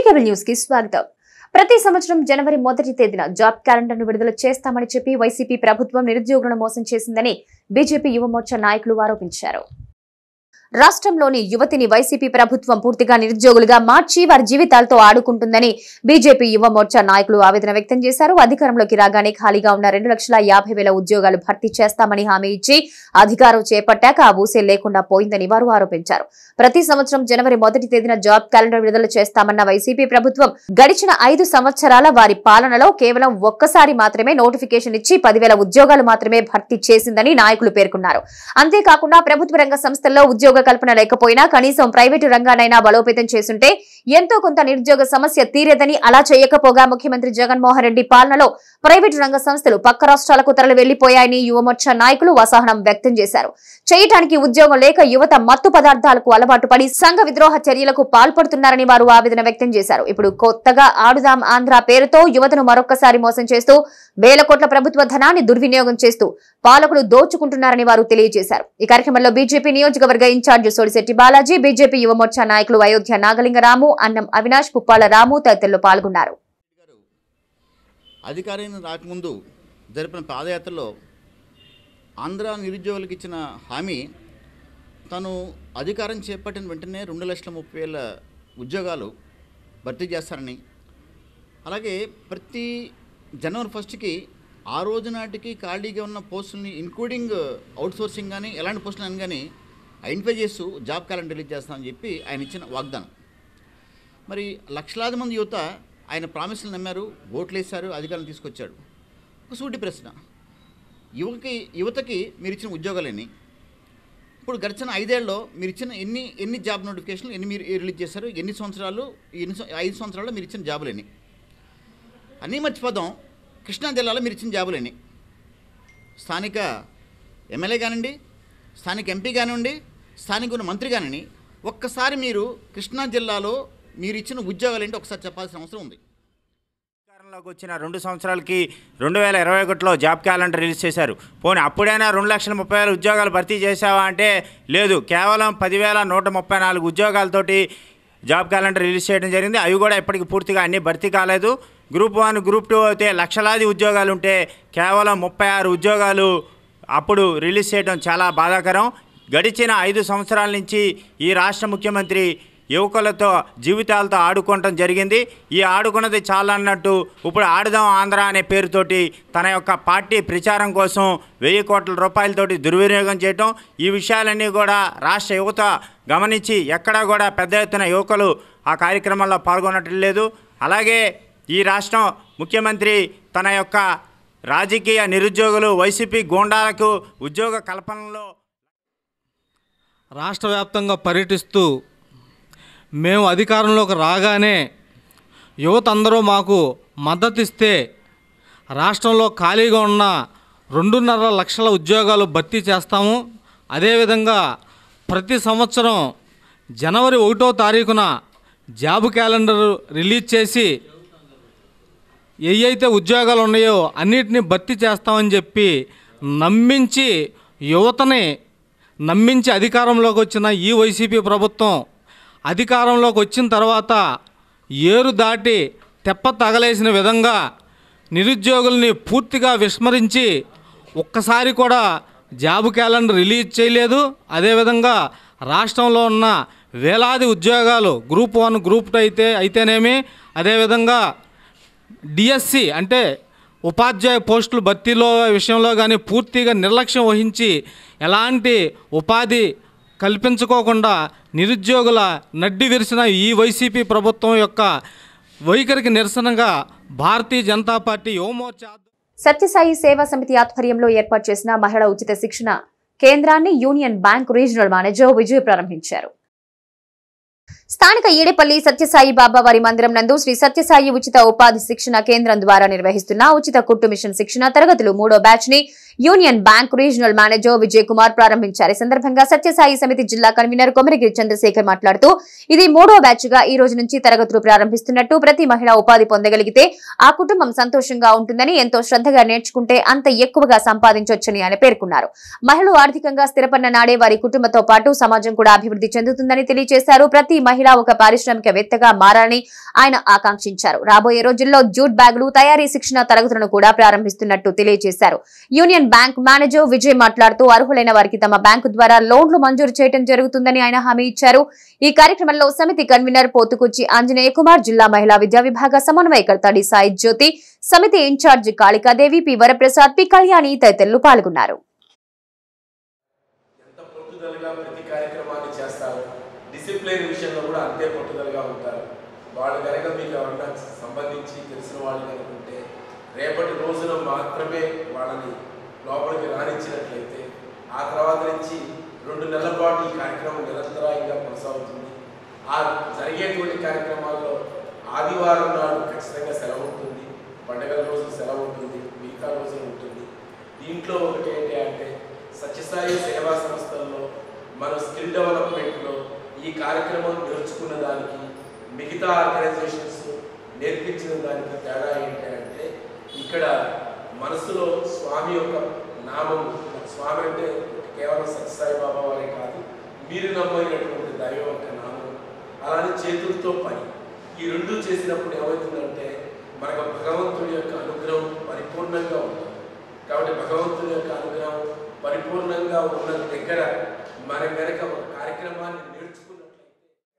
Cable news కి స్వాగతం ప్రతి సంవత్సరం జనవరి మొదటి తేదీన జాబ్ క్యాలెండర్ ను విడుదల చేస్తామని చెప్పి వైసీపీ ప్రభుత్వం నిరుద్యోగులను మోసం చేసిందని బీజేపీ యువ మోర్చా నాయకులు ఆరోపించారు రాష్ట్రంలోని యువతిని వైసీపీ ప్రభుత్వం పూర్తిగా నిరుద్యోగులుగా మార్చి వారి జీవితాలతో ఆడుకుంటుందని బీజేపీ యువ మోర్చా నాయకులు ఆవేదన వ్యక్తం చేశారు అధికారంలోకి రాగానే ఖాళీగా ఉన్న రెండు లక్షల యాభై వేల ఉద్యోగాలు భర్తీ చేస్తామని హామీ ఇచ్చి అధికారం చేపట్టాక ఆ ఊసే లేకుండా పోయిందని వారు ఆరోపించారు ప్రతి సంవత్సరం జనవరి మొదటి తేదీన జాబ్ క్యాలెండర్ విడుదల చేస్తామన్న వైసీపీ ప్రభుత్వం గడిచిన ఐదు సంవత్సరాల వారి పాలనలో కేవలం ఒక్కసారి మాత్రమే నోటిఫికేషన్ ఇచ్చి పదివేల ఉద్యోగాలు మాత్రమే భర్తీ చేసిందని నాయకులు పేర్కొన్నారు అంతేకాకుండా ప్రభుత్వ రంగ సంస్థల్లో ఉద్యోగ కల్పన లేకపోయినా కనీసం ప్రైవేటు రంగానైనా బలోపేతం చేసుంటే ఎంతో కొంత నిరుద్యోగ సమస్య తీరేదని అలా చేయకపోగా ముఖ్యమంత్రి జగన్మోహన్ రెడ్డి పాలనలో ప్రైవేటు రంగ సంస్థలు పక్క రాష్ట్రాలకు తరలి వెళ్లిపోయాయని యువమోర్చా నాయకులు అసహనం వ్యక్తం చేశారు చేయటానికి ఉద్యోగం లేక యువత మత్తు పదార్థాలకు అలవాటు పడి సంఘ విద్రోహ చర్యలకు పాల్పడుతున్నారని వారు ఆవేదన వ్యక్తం చేశారు ఇప్పుడు కొత్తగా ఆడుదాం ఆంధ్ర పేరుతో యువతను మరొక్కసారి మోసం చేస్తూ వేల కోట్ల ప్రభుత్వ ధనాన్ని దుర్వినియోగం చేస్తూ పాలకులు దోచుకుంటున్నారని వారు తెలియజేశారు ఈ కార్యక్రమంలో బీజేపీ నియోజకవర్గ ఇన్ఛార్జి సోడిశెట్టి బాలాజీ బీజేపీ యువ మోర్చా నాయకులు అయోధ్య నాగలింగరాము అన్నం అవినాష్ పుప్పాల రాము తదితరులు పాల్గొన్నారు గారు అధికారం రాకముందు జరిపిన పాదయాత్రలో ఆంధ్ర నిరుద్యోగులకు ఇచ్చిన హామీ తను అధికారం చేపట్టిన వెంటనే రెండు లక్షల ముప్పై వేల ఉద్యోగాలు భర్తీ చేస్తారని అలాగే ప్రతి జనవరి ఫస్ట్కి ఆ రోజు నాటికి ఖాళీగా ఉన్న పోస్టుల్ని ఇన్క్లూడింగ్ అవుట్సోర్సింగ్ కానీ ఎలాంటి పోస్టులు అని కానీ ఐడెంటిఫై చేస్తూ జాబ్ క్యాలెండర్ రిలీజ్ చేస్తామని చెప్పి ఆయన ఇచ్చిన వాగ్దానం మరి లక్షలాది మంది యువత ఆయన ప్రామిసులు నమ్మారు ఓట్లు వేశారు అధికారం తీసుకొచ్చాడు ఒక సూటి ప్రశ్న యువకి యువతకి మీరు ఇచ్చిన ఉద్యోగాలేని ఇప్పుడు గడిచిన ఐదేళ్లలో మీరు ఇచ్చిన ఎన్ని ఎన్ని జాబ్ నోటిఫికేషన్లు ఎన్ని మీరు రిలీజ్ చేశారు ఎన్ని సంవత్సరాలు ఎన్ని సం- ఐదు సంవత్సరాల్లో మీరు ఇచ్చిన జాబులేని అన్నీ మర్చిపోదాం కృష్ణా జిల్లాలో మీరు ఇచ్చిన జాబులేని స్థానిక ఎమ్మెల్యే కానివ్వండి స్థానిక ఎంపీ కానివ్వండి స్థానిక ఉన్న మంత్రి కానివ్వండి ఒక్కసారి మీరు కృష్ణా జిల్లాలో మీరు ఇచ్చిన ఉద్యోగాలు ఏంటో ఒకసారి చెప్పాల్సిన అవసరం ఉంది అధికారంలోకి వచ్చిన రెండు సంవత్సరాలకి రెండు వేల ఇరవై ఒకటిలో జాబ్ క్యాలెండర్ రిలీజ్ చేశారు పోనీ అప్పుడైనా రెండు లక్షల ముప్పై వేల ఉద్యోగాలు భర్తీ చేశావా అంటే లేదు కేవలం పదివేల నూట ముప్పై నాలుగు ఉద్యోగాలతోటి జాబ్ క్యాలెండర్ రిలీజ్ చేయడం జరిగింది అవి కూడా ఇప్పటికి పూర్తిగా అన్నీ భర్తీ కాలేదు గ్రూప్ వన్ గ్రూప్ టూ అయితే లక్షలాది ఉద్యోగాలు ఉంటే కేవలం ముప్పై ఆరు ఉద్యోగాలు అప్పుడు రిలీజ్ చేయడం చాలా బాధాకరం గడిచిన ఐదు సంవత్సరాల నుంచి ఈ రాష్ట్ర ముఖ్యమంత్రి యువకులతో జీవితాలతో ఆడుకోవటం జరిగింది ఈ ఆడుకున్నది చాలా అన్నట్టు ఇప్పుడు ఆడుదాం ఆంధ్ర అనే పేరుతోటి తన యొక్క పార్టీ ప్రచారం కోసం వెయ్యి కోట్ల రూపాయలతోటి దుర్వినియోగం చేయటం ఈ విషయాలన్నీ కూడా రాష్ట్ర యువత గమనించి ఎక్కడా కూడా పెద్ద ఎత్తున యువకులు ఆ కార్యక్రమంలో పాల్గొనటం లేదు అలాగే ఈ రాష్ట్రం ముఖ్యమంత్రి తన యొక్క రాజకీయ నిరుద్యోగులు వైసీపీ గూండాలకు ఉద్యోగ కల్పనలో రాష్ట్ర వ్యాప్తంగా పర్యటిస్తూ మేము అధికారంలోకి రాగానే యువత అందరూ మాకు మద్దతు ఇస్తే రాష్ట్రంలో ఖాళీగా ఉన్న రెండున్నర లక్షల ఉద్యోగాలు భర్తీ చేస్తాము అదేవిధంగా ప్రతి సంవత్సరం జనవరి ఒకటో తారీఖున జాబ్ క్యాలెండర్ రిలీజ్ చేసి ఏ అయితే ఉద్యోగాలు ఉన్నాయో అన్నిటిని భర్తీ చేస్తామని చెప్పి నమ్మించి యువతని నమ్మించి అధికారంలోకి వచ్చిన ఈ వైసీపీ ప్రభుత్వం అధికారంలోకి వచ్చిన తర్వాత ఏరు దాటి తెప్ప తగలేసిన విధంగా నిరుద్యోగుల్ని పూర్తిగా విస్మరించి ఒక్కసారి కూడా జాబ్ క్యాలెండర్ రిలీజ్ చేయలేదు అదేవిధంగా రాష్ట్రంలో ఉన్న వేలాది ఉద్యోగాలు గ్రూప్ వన్ గ్రూప్ టూ అయితే అయితేనేమి అదేవిధంగా డిఎస్సి అంటే ఉపాధ్యాయ పోస్టుల భర్తీలో విషయంలో కానీ పూర్తిగా నిర్లక్ష్యం వహించి ఎలాంటి ఉపాధి కల్పించుకోకుండా నిరుద్యోగుల నడ్డి విరిసిన ఈ వైసీపీ ప్రభుత్వం యొక్క వైఖరికి నిరసనగా భారతీయ జనతా పార్టీ యువమోర్చా సత్యసాయి సేవా సమితి ఆధ్వర్యంలో ఏర్పాటు చేసిన మహిళా ఉచిత శిక్షణ కేంద్రాన్ని union bank regional manager Vijay ప్రారంభించారు స్థానిక ఈడేపల్లి సత్యసాయి బాబా వారి మందిరం నందు శ్రీ సత్యసాయి ఉచిత ఉపాధి శిక్షణ కేంద్రం ద్వారా నిర్వహిస్తున్న ఉచిత కుట్టు మిషన్ శిక్షణ తరగతులు మూడో బ్యాచ్ ని union bank regional manager Vijay Kumar ప్రారంభించారు ఈ సందర్భంగా సత్యసాయి సమితి జిల్లా కన్వీనర్ కొమరగిరి చంద్రశేఖర్ మాట్లాడుతూ ఇది మూడో బ్యాచ్ గా ఈ రోజు నుంచి తరగతులు ప్రారంభిస్తున్నట్టు ప్రతి మహిళ ఉపాధి పొందగలిగితే ఆ కుటుంబం సంతోషంగా ఉంటుందని ఎంతో శ్రద్ధగా నేర్చుకుంటే అంత ఎక్కువగా సంపాదించవచ్చని ఆయన పేర్కొన్నారు మహిళలు ఆర్థికంగా స్థిరపడిన నాడే వారి కుటుంబంతో పాటు సమాజం కూడా అభివృద్ధి చెందుతుందని తెలియజేశారు ప్రతి మహిళ మహిళ ఒక పారిశ్రామికవేత్తగా మారాలని ఆయన ఆకాంక్షించారు రాబోయే రోజుల్లో జూట్ బ్యాగులు తయారీ శిక్షణ తరగతులను కూడా ప్రారంభిస్తున్నట్టు తెలియజేశారు యూనియన్ బ్యాంక్ మేనేజర్ విజయ్ మాట్లాడుతూ అర్హులైన వారికి తమ బ్యాంకు ద్వారా లోన్లు మంజూరు చేయడం జరుగుతుందని ఆయన హామీ ఇచ్చారు ఈ కార్యక్రమంలో సమితి కన్వీనర్ పోతుకుచ్చి ఆంజనేయ కుమార్ జిల్లా మహిళా విద్యా విభాగ సమన్వయకర్త D Sai Jyothi Samithi incharge Kalikadevi P Varaprasad P Kalyani తదితరులు పాల్గొన్నారు ఎంత పట్టుదలగా ప్రతి కార్యక్రమాన్ని చేస్తారు డిసిప్లిన్ విషయంలో కూడా అంతే పట్టుదలగా ఉంటారు వాళ్ళు కనుక మీకు ఎవరన్నా సంబంధించి తెలిసిన వాళ్ళు కనుక ఉంటే రేపటి రోజున మాత్రమే వాళ్ళని లోపలికి రాణించినట్లయితే ఆ తర్వాత నుంచి రెండు నెలల పాటు ఈ కార్యక్రమం నిరంతరాయంగా కొనసాగుతుంది ఆ జరిగేటువంటి కార్యక్రమాల్లో ఆదివారం నాడు ఖచ్చితంగా సెలవు ఉంటుంది పండగల రోజు సెలవు ఉంటుంది మిగతా రోజులు ఉంటుంది దీంట్లో ఒకటి ఏంటి అంటే సత్యసాయి సేవా సంస్థల్లో మన స్కిల్ డెవలప్మెంట్లో ఈ కార్యక్రమం నేర్చుకున్న దానికి మిగతా ఆర్గనైజేషన్స్ నేర్పించిన దానికి తేడా ఏంటి అంటే ఇక్కడ మనసులో స్వామి యొక్క నామం స్వామి అంటే కేవలం సత్యసాయి బాబా వారే కాదు మీరు నమ్మైనటువంటి దైవం యొక్క నామం అలానే చేతులతో పని ఈ రెండు చేసినప్పుడు ఏమవుతుందంటే మనకు భగవంతుడి యొక్క అనుగ్రహం పరిపూర్ణంగా ఉంటుంది కాబట్టి భగవంతుని యొక్క అనుగ్రహం పరిపూర్ణంగా ఉన్న దగ్గర మనం కనుక ఒక కార్యక్రమాన్ని నేర్చుకున్నట్లయితే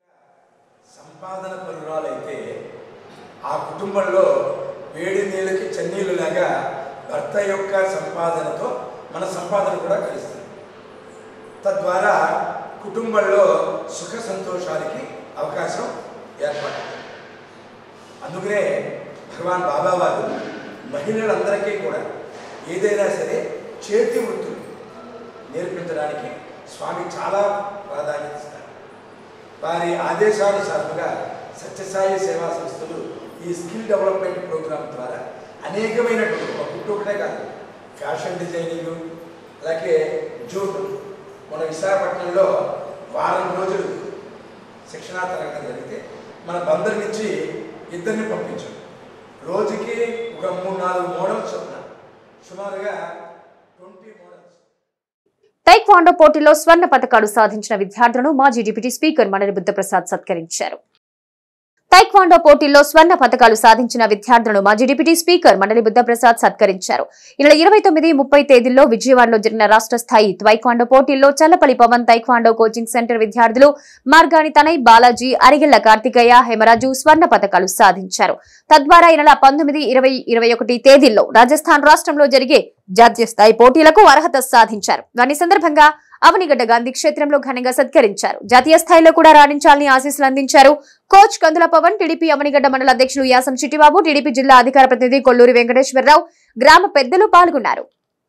సంపాదన పరురాలైతే ఆ కుటుంబంలో వేడి నీళ్ళకి చన్నీళ్ళు లాగా భర్త యొక్క సంపాదనతో మన సంపాదన కూడా కలుస్తుంది తద్వారా కుటుంబంలో సుఖ సంతోషాలకి అవకాశం ఏర్పడుతుంది అందుకనే భగవాన్ బాబా వారు మహిళలందరికీ కూడా ఏదైనా సరే చేతి వృత్తులు నేర్పించడానికి స్వామి చాలా ప్రాధాన్యత ఇస్తారు వారి ఆదేశానుసారంగా సత్యసాయి సేవా సంస్థలు ఈ స్కిల్ డెవలప్మెంట్ ప్రోగ్రామ్ ద్వారా అనేకమైనటువంటి ఒక పుట్టు ఒకటే కాదు ఫ్యాషన్ డిజైనింగ్ అలాగే జూట్ మన విశాఖపట్నంలో వారం రోజులు శిక్షణా తరగతి జరిగితే మన బందర్ నుంచి ఇద్దరిని పంపించాం రోజుకి ఒక మూడు నాలుగు మోడల్స్ చొప్పున సుమారుగా ట్వంటీ మోడల్స్ టైక్వాండో పోటీలో స్వర్ణ పథకాలు సాధించిన విద్యార్థులను మాజీ డిప్యూటీ స్పీకర్ మండలి బుద్ధప్రసాద్ సత్కరించారు టైక్వాండో పోటీల్లో స్వర్ణ పథకాలు సాధించిన విద్యార్థులను మాజీ డిప్యూటీ స్పీకర్ మండలి బుద్ధప్రసాద్ సత్కరించారు ఈ నెల ఇరవై తొమ్మిది ముప్పై తేదీల్లో విజయవాడలో జరిగిన రాష్ట్ర స్థాయి తైక్వాండో పోటీల్లో Challapalli Pavan taekwondo coaching centre విద్యార్థులు మార్గాని తనయ్ బాలాజీ అరిగిళ్ల కార్తికేయ హేమరాజు స్వర్ణ పథకాలు సాధించారు తద్వారా ఈ నెల పంతొమ్మిది ఇరవై ఇరవై ఒకటి తేదీల్లో రాజస్థాన్ రాష్ట్రంలో జరిగే జాతీయ స్థాయి పోటీలకు అర్హత సాధించారు దాని సందర్భంగా అవనిగడ్డ గాంధీ క్షేత్రంలో ఘనంగా సత్కరించారు జాతీయ స్థాయిలో కూడా రాణించాలని ఆశీస్సులు అందించారు కోచ్ కందుల పవన్ టీడీపీ అవనిగడ్డ మండల అధ్యక్షులు యాసం చిట్టిబాబు టీడీపీ జిల్లా అధికార ప్రతినిధి కొల్లూరి వెంకటేశ్వరరావు గ్రామ పెద్దలు పాల్గొన్నారు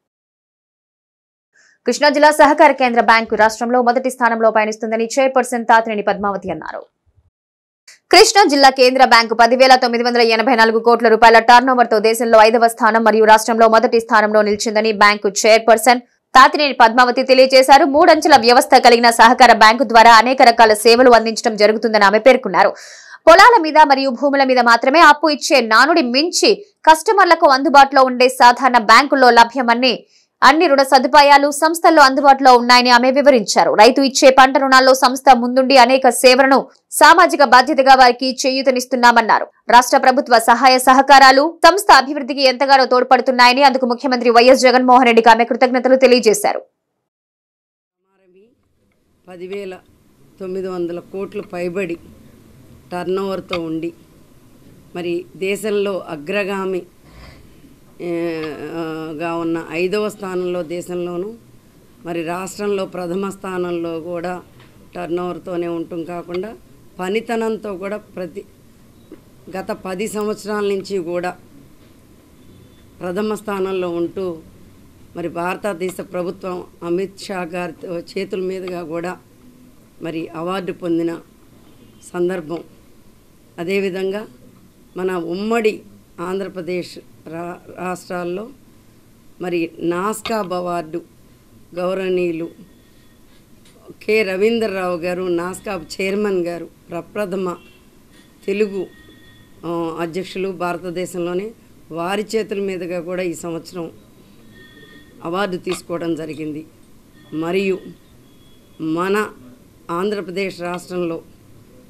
కృష్ణా జిల్లా సహకార కేంద్ర బ్యాంకు రాష్ట్రంలో మొదటి స్థానంలో పయనిస్తుందని చైర్పర్సన్ తాతినేని పద్మావతి అన్నారు కృష్ణా జిల్లా కేంద్ర బ్యాంకు పదివేల తొమ్మిది వందల ఎనభై నాలుగు కోట్ల రూపాయల టర్నోవర్తో దేశంలో ఐదవ స్థానం మరియు రాష్ట్రంలో మొదటి స్థానంలో నిలిచిందని బ్యాంకు చైర్పర్సన్ తాతినేని పద్మావతి తెలియజేశారు మూడంచెల వ్యవస్థ కలిగిన సహకార బ్యాంకు ద్వారా అనేక రకాల సేవలు అందించడం జరుగుతుందని ఆమె పేర్కొన్నారు పొలాల మీద మరియు భూముల మీద మాత్రమే అప్పు ఇచ్చే నానుడి మించి కస్టమర్లకు అందుబాటులో ఉండే సాధారణ బ్యాంకుల్లో లభ్యమని అన్ని రుణ సదుపాయాలు సంస్థల్లో అందుబాటులో ఉన్నాయని ఆమె వివరించారు రైతు ఇచ్చే పంట రుణాల్లో సంస్థ ముందుండి అనేక సేవలను సామాజిక బాధ్యతగా వారికి చేయూతనిస్తున్నామన్నారు రాష్ట్ర ప్రభుత్వ సహాయ సహకారాలు సంస్థ అభివృద్ధికి ఎంతగానో తోడ్పడుతున్నాయని అందుకు ముఖ్యమంత్రి వైఎస్ జగన్మోహన్ రెడ్డికి ఆమె కృతజ్ఞతలు తెలియజేశారు సుమారువి పదివేల తొమ్మిది వందల కోట్ల పైబడి టర్నోవర్తో ఉండి మరి దేశంలో అగ్రగామి ఏ, ఆ, గా ఉన్న ఐదవ స్థానంలో దేశంలోనూ మరి రాష్ట్రంలో ప్రథమ స్థానంలో కూడా టర్నోవర్తోనే ఉండటం కాకుండా పనితనంతో కూడా ప్రతి గత పది సంవత్సరాల నుంచి కూడా ప్రథమ స్థానంలో ఉంటూ మరి భారతదేశ ప్రభుత్వం అమిత్ షా గారి చేతుల మీదుగా కూడా మరి అవార్డు పొందిన సందర్భం అదేవిధంగా మన ఉమ్మడి ఆంధ్రప్రదేశ్ రా రాష్ట్రాల్లో మరి నాస్కాబ్ అవార్డు గౌరవనీయులు కె రవీంద్రరావు గారు నాస్కాబ్ చైర్మన్ గారు ప్రప్రథమ తెలుగు ఆ, అధ్యక్షులు భారతదేశంలోనే వారి చేతుల మీదుగా కూడా ఈ సంవత్సరం అవార్డు తీసుకోవడం జరిగింది మరియు మన ఆంధ్రప్రదేశ్ రాష్ట్రంలో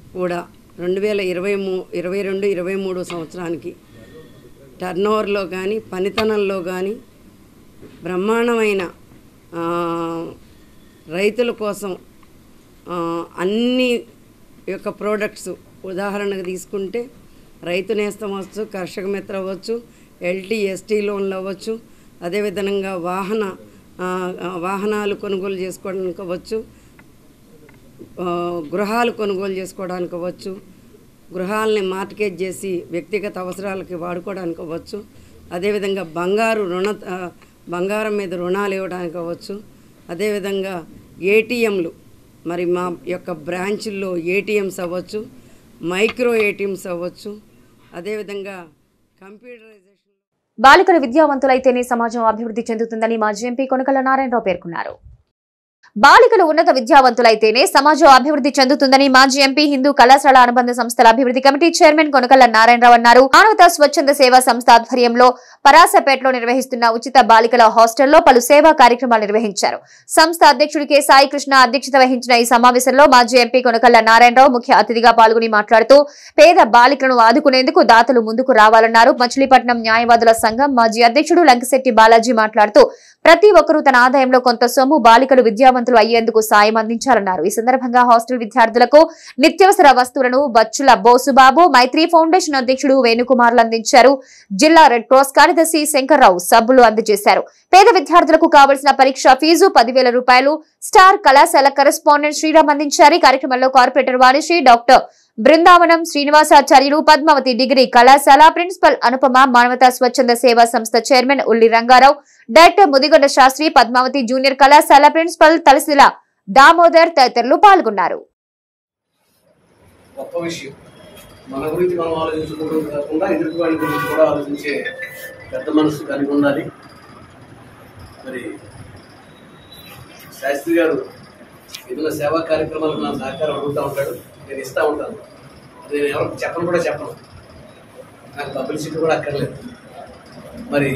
కూడా రెండు వేల ఇరవై మూ ఇరవై రెండు ఇరవై మూడు సంవత్సరానికి టర్నోవర్లో కానీ పనితనంలో కానీ బ్రహ్మాండమైన ఆ, రైతుల కోసం ఆ, అన్ని యొక్క ప్రోడక్ట్స్ ఉదాహరణకు తీసుకుంటే రైతు నేస్తం అవ్వచ్చు కర్షక మిత్ర అవ్వచ్చు ఎల్టీ ఎస్టీ లోన్లు అవ్వచ్చు అదేవిధంగా వాహన ఆ, ఆ, వాహనాలు కొనుగోలు చేసుకోవడానికి అవ్వచ్చు ఆ, గృహాలు కొనుగోలు చేసుకోవడానికి అవ్వచ్చు గృహాలని మార్టిగేజ్ చేసి వ్యక్తిగత అవసరాలకి వాడుకోవడానికి అవ్వచ్చు అదేవిధంగా బంగారు రుణ ఆ, బంగారం మీద రుణాలు ఇవ్వడానికి అవ్వచ్చు అదేవిధంగా ఏటీఎంలు మరి మా యొక్క బ్రాంచుల్లో ఏటీఎంస్ అవ్వచ్చు మైక్రో ఏటీఎంస్ అవ్వచ్చు అదేవిధంగా కంప్యూటరైజేషన్ బాలికలు విద్యావంతులైతేనే సమాజం అభివృద్ధి చెందుతుందని మాజీ ఎంపీ కొనకల నారాయణరావు పేర్కొన్నారు బాలికలు ఉన్నత విద్యావంతులైతేనే సమాజం అభివృద్ధి చెందుతుందని మాజీ ఎంపీ హిందూ కళాశాల అనుబంధ సంస్థల అభివృద్ధి కమిటీ చైర్మన్ కొనకల్ల నారాయణరావు అన్నారు మానవతా స్వచ్ఛంద సేవా సంస్థ ఆధ్వర్యంలో పరాసపేటలో నిర్వహిస్తున్న ఉచిత బాలికల హాస్టల్లో పలు సేవా కార్యక్రమాలు నిర్వహించారు సంస్థ అధ్యక్షుడు కె సాయి కృష్ణ అధ్యక్షత వహించిన ఈ సమావేశంలో మాజీ ఎంపీ కొనకల్ల నారాయణరావు ముఖ్య అతిథిగా పాల్గొని మాట్లాడుతూ పేద బాలికలను ఆదుకునేందుకు దాతలు ముందుకు రావాలన్నారు మచిలీపట్నం న్యాయవాదుల సంఘం మాజీ అధ్యక్షుడు లంకశెట్టి బాలాజీ మాట్లాడుతూ ప్రతి ఒక్కరూ తన ఆదాయంలో కొంత సొమ్ము బాలికలు విద్యావంతులు అయ్యేందుకు సాయం అందించాలన్నారు ఈ సందర్భంగా హాస్టల్ విద్యార్థులకు నిత్యావసర వస్తువులను బచ్చుల బోసుబాబు మైత్రి ఫౌండేషన్ అధ్యక్షుడు వేణుకుమార్లు అందించారు జిల్లా రెడ్ క్రాస్ కార్యదర్శి శంకర్రావు సబ్బులు అందజేశారు పేద విద్యార్థులకు కావలసిన పరీక్ష ఫీజు పదివేల రూపాయలు స్టార్ కళాశాల కరెస్పాండెంట్ శ్రీరామ్ అందించారు ఈ కార్యక్రమంలో corporator Vanisri doctor Brindavanam Srinivasacharyulu Padmavathi degree కళాశాల ప్రిన్సిపల్ అనుపమ మానవతా స్వచ్ఛంద సేవా సంస్థ chairman Ulli Rangarao director Mudigonda Sastry Padmavathi junior కళాశాల ప్రిన్సిపల్ తలసిల దామోదర్ తదితరులు పాల్గొన్నారు గొప్ప విషయం మన గురించి మనం ఆలోచించుకోవడం కాకుండా ఎదుటి వాళ్ళ గురించి కూడా ఆలోచించే పెద్ద మనసు కలిగి ఉండాలి మరి శాస్త్రి గారు ఏదైనా సేవా కార్యక్రమాలకు నా సహకారం అడుగుతూ ఉంటాడు నేను ఇస్తూ ఉంటాను అది నేను ఎవరికి చెప్పను కూడా చెప్పను నాకు పబ్లిసిటీ కూడా అక్కర్లేదు మరి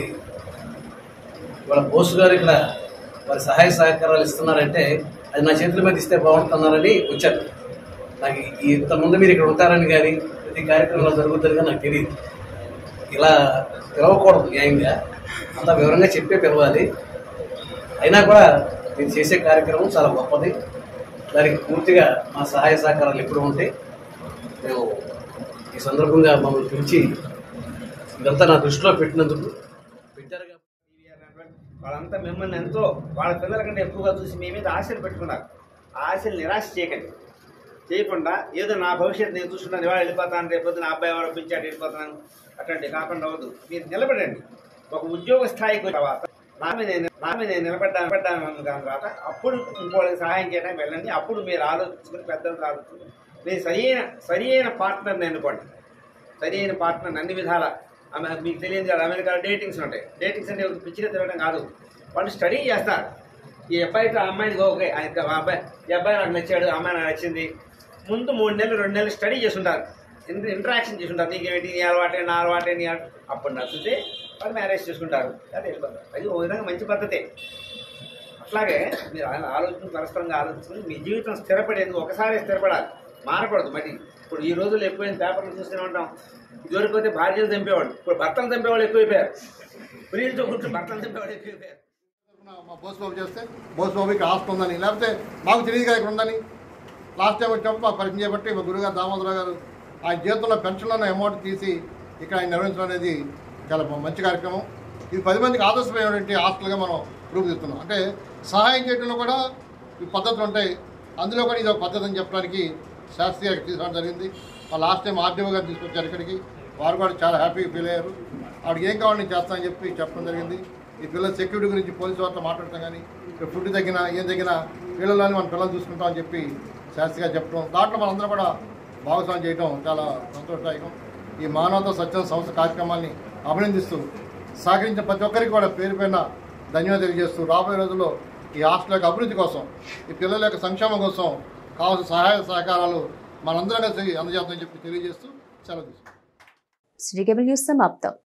ఇవాళ బోసు గారు ఇక్కడ వారి సహాయ సహకారాలు ఇస్తున్నారంటే అది నా చేతుల మీద ఇస్తే బాగుంటున్నారని వచ్చారు నాకు ఈ ఇంతకుముందు మీరు ఇక్కడ ఉంటారని కానీ ప్రతి కార్యక్రమంలో జరుగుతుందిగా నాకు తెలియదు ఇలా పిలవకూడదు న్యాయంగా అంత వివరంగా చెప్పే పిలవాలి అయినా కూడా మీరు చేసే కార్యక్రమం చాలా గొప్పది దానికి పూర్తిగా మా సహాయ సహకారాలు ఎప్పుడు ఉంటాయి మేము ఈ సందర్భంగా మమ్మల్ని పిలిచి ఇదంతా నా దృష్టిలో పెట్టినందుకు పెట్టారు కాబట్టి వాళ్ళంతా మిమ్మల్ని ఎంతో వాళ్ళ పిల్లల కంటే ఎక్కువగా చూసి మీ మీద ఆశలు పెట్టుకున్నారు ఆ ఆశలు నిరాశ చేయకండి చేయకుండా ఏదో నా భవిష్యత్తు నేను చూసుకున్నాను ఇవాళ వెళ్ళిపోతాను రేపు పొద్దున అబ్బాయి ఎవరు ఒప్పించాడు వెళ్ళిపోతాను అట్లాంటి కాకుండా అవ్వదు మీరు నిలబడండి ఒక ఉద్యోగ స్థాయికి వచ్చిన తర్వాత నా మీద నేను నా మీద నేను నిలబడ్డా నిలబడ్డాను అన్న దాని తర్వాత అప్పుడు ఇంకోళ్ళకి సహాయం చేయడానికి వెళ్ళండి అప్పుడు మీరు ఆలోచించుకుని పెద్దలు ఆలోచించుకుని మీరు సరియైన సరియైన పార్ట్నర్ని ఎన్నుకోండి సరి అయిన పార్ట్నర్ అన్ని విధాల ఆమె మీకు తెలియదు కదా అమెరికాలో డేటింగ్స్ ఉంటాయి డేటింగ్స్ అంటే ఒక పిచ్చిగా తిరగడం కాదు వాళ్ళు స్టడీ చేస్తారు ఈ అబ్బాయితో ఆ అమ్మాయికి ఓకే ఆయన ఆ అబ్బాయి ఈ అబ్బాయి నాకు నచ్చాడు ఆ అమ్మాయి నాకు నచ్చింది ముందు మూడు నెలలు రెండు నెలలు స్టడీ చేస్తుంటారు ఇంటరాక్షన్ చేసుకుంటారు నీకేమిటి నీ అలవాటే నా అలవాటే నీ అలవాటే. అప్పుడు నచ్చితే వాళ్ళు మ్యారేజ్ చేసుకుంటారు అది వెళ్ళిపోతారు అది ఒక విధంగా మంచి పద్ధతే అట్లాగే మీరు ఆ- ఆలోచన పరస్పరంగా ఆలోచించుకుని మీ జీవితం స్థిరపడేందుకు ఒకసారి స్థిరపడాలి మారకూడదు మరి ఇప్పుడు ఈ రోజుల్లో ఎక్కువైన పేపర్లు చూస్తూనే ఉంటాం ఇదివరకు అయితే భార్యలు చంపేవాళ్ళు ఇప్పుడు భర్తలు చంపేవాళ్ళు ఎక్కువైపోయారు ప్రియులతో కూర్చొని భర్తలు చంపేవాళ్ళు ఎక్కువైపోయారు మా బోస్ బాబు చేస్తే బోస్ బాబు ఇక్కడ హాస్టల్ ఉందని లేకపోతే మాకు తెలియదు కదా ఇక్కడ ఉందని లాస్ట్ టైం వచ్చినప్పుడు మాకు పరిచయం చేయబట్టి మా గురుగారు దామోదరరావు గారు ఆయన జీవితంలో పెన్షన్లో అమౌంట్ తీసి ఇక్కడ ఆయన నిర్వహించడం అనేది చాలా మంచి కార్యక్రమం ఇది పది మందికి ఆదర్శమైనటువంటి హాస్టల్గా మనం రూపుదిస్తున్నాం అంటే సహాయం చేయడంలో కూడా ఈ పద్ధతులు ఉంటాయి అందులో కూడా ఇది ఒక పద్ధతి అని చెప్పడానికి శాస్త్రి గారికి తీసుకోవడం జరిగింది మా లాస్ట్ టైం ఆర్డీఓ గారు తీసుకొచ్చారు ఇక్కడికి వారు కూడా చాలా హ్యాపీగా ఫీల్ అయ్యారు ఆవిడకి ఏం కావాలని చేస్తానని చెప్పి చెప్పడం జరిగింది ఈ పిల్లల సెక్యూరిటీ గురించి పోలీసు వారితో మాట్లాడతాం కానీ ఇక్కడ ఫుడ్ తగ్గినా ఏం తగ్గినా పిల్లలని మన పిల్లలు చూసుకుంటామని చెప్పి శాస్త్రి గారు చెప్పడం దాంట్లో మనందరం కూడా భాగస్వామ్యం చేయడం చాలా సంతోషదాయకం ఈ మానవతా సత్యం సంస్థ కార్యక్రమాన్ని అభినందిస్తూ సహకరించిన ప్రతి ఒక్కరికి కూడా పేరు పైన ధన్యవాదాలు తెలియజేస్తూ రాబోయే రోజుల్లో ఈ హాస్టల్ యొక్క అభివృద్ధి కోసం ఈ పిల్లల యొక్క సంక్షేమం కోసం కావాల్సిన సహాయ సహకారాలు మనందరం కలిసి అందజేస్తామని చెప్పి తెలియజేస్తూ సెలవు తీసుకుంటాం శ్రీ కేబుల్ న్యూస్ సమాప్తం